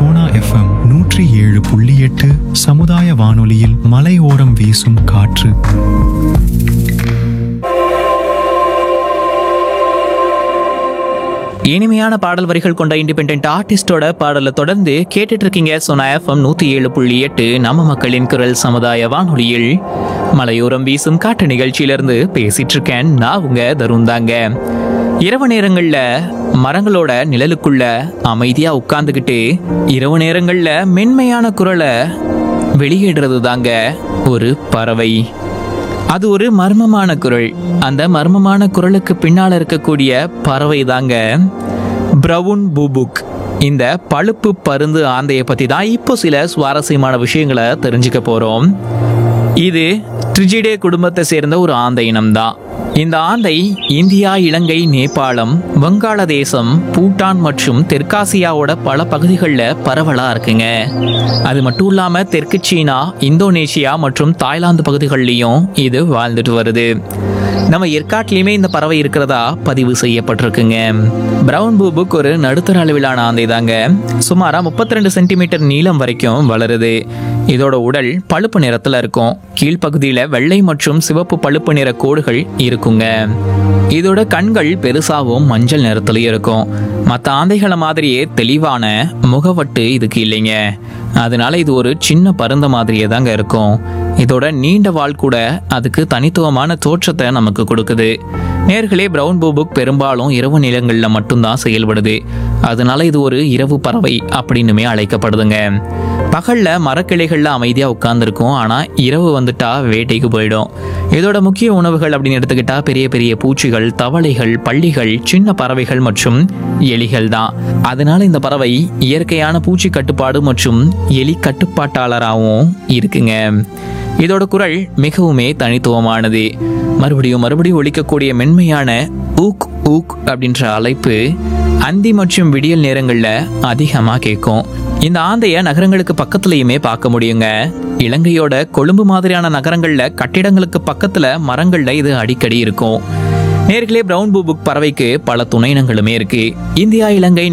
Sona FM நூற்றி ஏழு புள்ளி எட்டு சமுதாய வானொலியில் மலையோரம் வீசும் காற்று இனிமையான பாடல் வரிகள் கொண்ட இண்டிபெண்ட் ஆர்டிஸ்டோட பாடலை தொடர்ந்து கேட்டுட்டு இருக்கீங்க சோனா எஃப்எம் நூத்தி ஏழு புள்ளி எட்டு நம்ம மக்களின் குரல் சமுதாய வானொலியில் மலையோரம் வீசும் காட்டு நிகழ்ச்சியிலிருந்து பேசிட்டு இருக்கேன் நான் உங்க தருண் தாங்க இரவு நேரங்கள்ல மரங்களோட நிழலுக்குள்ள அமைதியா உட்கார்ந்துகிட்டு இரவு நேரங்கள்ல மென்மையான குரலை வெளியிடுறது தாங்க ஒரு பறவை அது ஒரு மர்மமான குரல் அந்த மர்மமான குரலுக்கு பின்னால இருக்கக்கூடிய பறவை தாங்க பிரவுன் பூபுக் இந்த பழுப்பு பருந்து ஆந்தையை பத்தி தான் இப்போ சில சுவாரஸ்யமான விஷயங்களை தெரிஞ்சுக்க போறோம் இது ட்ரிஜிடே குடும்பத்தை சேர்ந்த ஒரு ஆந்தை இனம்தான் இந்த ஆந்தை இந்தியா இலங்கை நேபாளம் வங்காளதேசம் பூட்டான் மற்றும் தெற்காசியாவோட பல பகுதிகளில் பரவலா இருக்குங்க அது மட்டும் இல்லாம தெற்கு சீனா இந்தோனேஷியா மற்றும் தாய்லாந்து பகுதிகளிலையும் இது வாழ்ந்துட்டு வருது நம்ம ஏற்காட்டிலையுமே இந்த பறவை இருக்கிறதா பதிவு செய்யப்பட்டிருக்குங்க பிரவுன் பூபுக் ஒரு நடுத்தர அளவிலான ஆந்தை தாங்க சுமாரா முப்பத்தி ரெண்டு சென்டிமீட்டர் நீளம் வரைக்கும் வளருது இதோட உடல் பழுப்பு நிறத்துல இருக்கும் கீழ்ப்பகுதியில வெள்ளை மற்றும் சிவப்பு பழுப்பு நிற கோடுகள் இருக்குங்க இதோட கண்கள் பெருசாவும் மஞ்சள் நிறத்துலயும் இருக்கும் மற்ற ஆந்தைகளை மாதிரியே தெளிவான முகவட்டு இதுக்கு இல்லைங்க அதனால இது ஒரு சின்ன பருந்த மாதிரியே தாங்க இருக்கும் இதோட நீண்ட வால் கூட அதுக்கு தனித்துவமான தோற்றத்தை நமக்கு கொடுக்குது நேர்களே பிரவுன் பூபுக் பெரும்பாலும் இரவு நிலங்களில் மட்டும்தான் செயல்படுது அதனால இது ஒரு இரவு பறவை அப்படின்னுமே அழைக்கப்படுதுங்க பகல்ல மரக்கிளைகள்ல அமைதியா உட்கார்ந்துருக்கும் ஆனா இரவு வந்துட்டா வேட்டைக்கு போயிடும் இதோட முக்கிய உணவுகள் அப்படின்னு எடுத்துக்கிட்டா பெரிய பெரிய பூச்சிகள் தவளைகள் பள்ளிகள் சின்ன பறவைகள் மற்றும் எலிகள் தான் அதனால இந்த பறவை இயற்கையான பூச்சி கட்டுப்பாடு மற்றும் எலி கட்டுப்பாட்டாளராகவும் இருக்குங்க இதோட குரல் மிகவுமே தனித்துவமானது மறுபடியும் மறுபடியும் ஒலிக்கக்கூடிய மென்மையான ஊக் ஊக் அப்படின்ற அழைப்பு அந்தி மற்றும் விடியல் நேரங்கள்ல அதிகமா கேட்கும் இந்த ஆந்தைய நகரங்களுக்கு பக்கத்துலயுமே பார்க்க முடியுங்க இலங்கையோட கொழும்பு மாதிரியான நகரங்கள்ல கட்டிடங்களுக்கு பக்கத்துல மரங்கள்ல இது அடிக்கடி இருக்கும் நேர்களே பிரவுன் பூபுக் பறவைக்கு பல துணையினங்களுமே இருக்கு இந்தியா இலங்கை